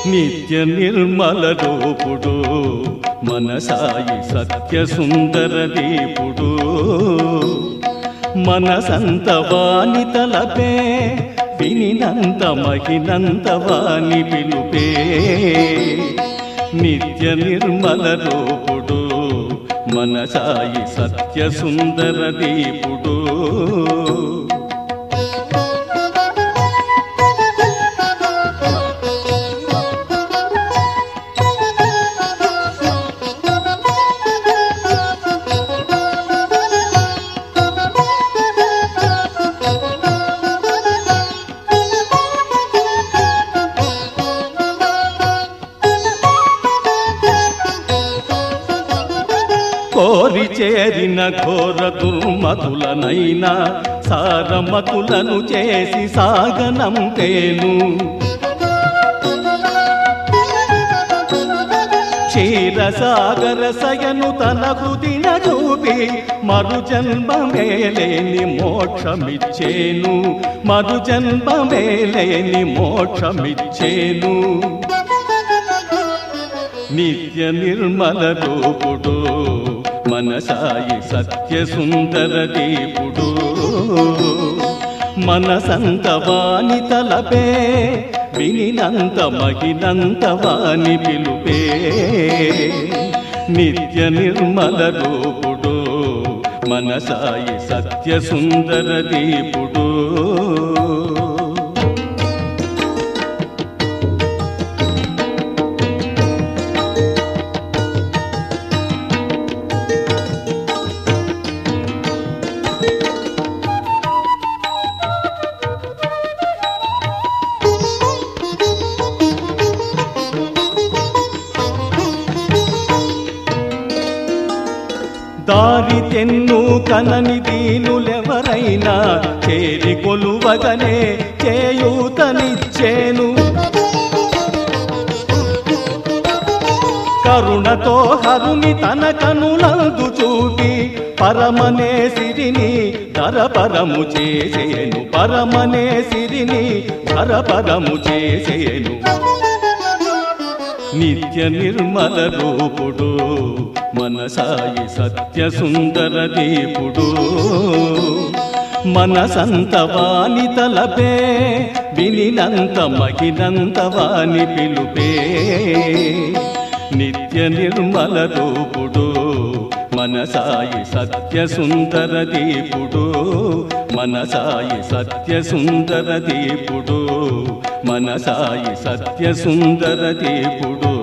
నిత్య నిర్మల రూపుడు మన సాయి సత్య సుందర దీపుడు మనసంత వాణి తలపే వినినంత మహినంత వాణి పిలుపే నిత్య నిర్మల రూపుడు మన సాయి సత్య సుందర దీపుడు కోరి చేరిన ఘోర దుర్మతులనైనా సారమతులను చేసి సాగనంపేను క్షీరసాగర సయను తన హృదిన చూపి మరు జన్మమేలేని మోక్షమిచ్చేను మరు జన్మమేలేని మోక్షమిచ్చేను నిత్య నిర్మల రూపుడు మన సాయి సత్య సుందర దీపుడు మనసంత వాణి తలపే వినినంత మహినంత వాణి పిలుపే నిత్య నిర్మల రూపుడు మన సాయి సత్య సుందర దీపుడు దారి తెన్ను కనని దీనులెవరైనా చేరి కొలువగనే చేయూతనిచ్చేను కరుణతో హరుని తన కనులందు చూపి పరమనే సిరిని ధరపరము చేసేను పరమనే సిరిని ధరపరము చేసేను నిత్య నిర్మల రూపుడు మన సాయి సత్య సుందర దీపుడు మనసంత వాణి తలపే వినినంత మహినంత వాణి పిలుపే నిత్య నిర్మల రూపుడు మన సాయి సత్య సుందర దీపుడు మన సాయి సత్య సుందర దీపుడు మన సాయి సత్య సుందర దీపుడు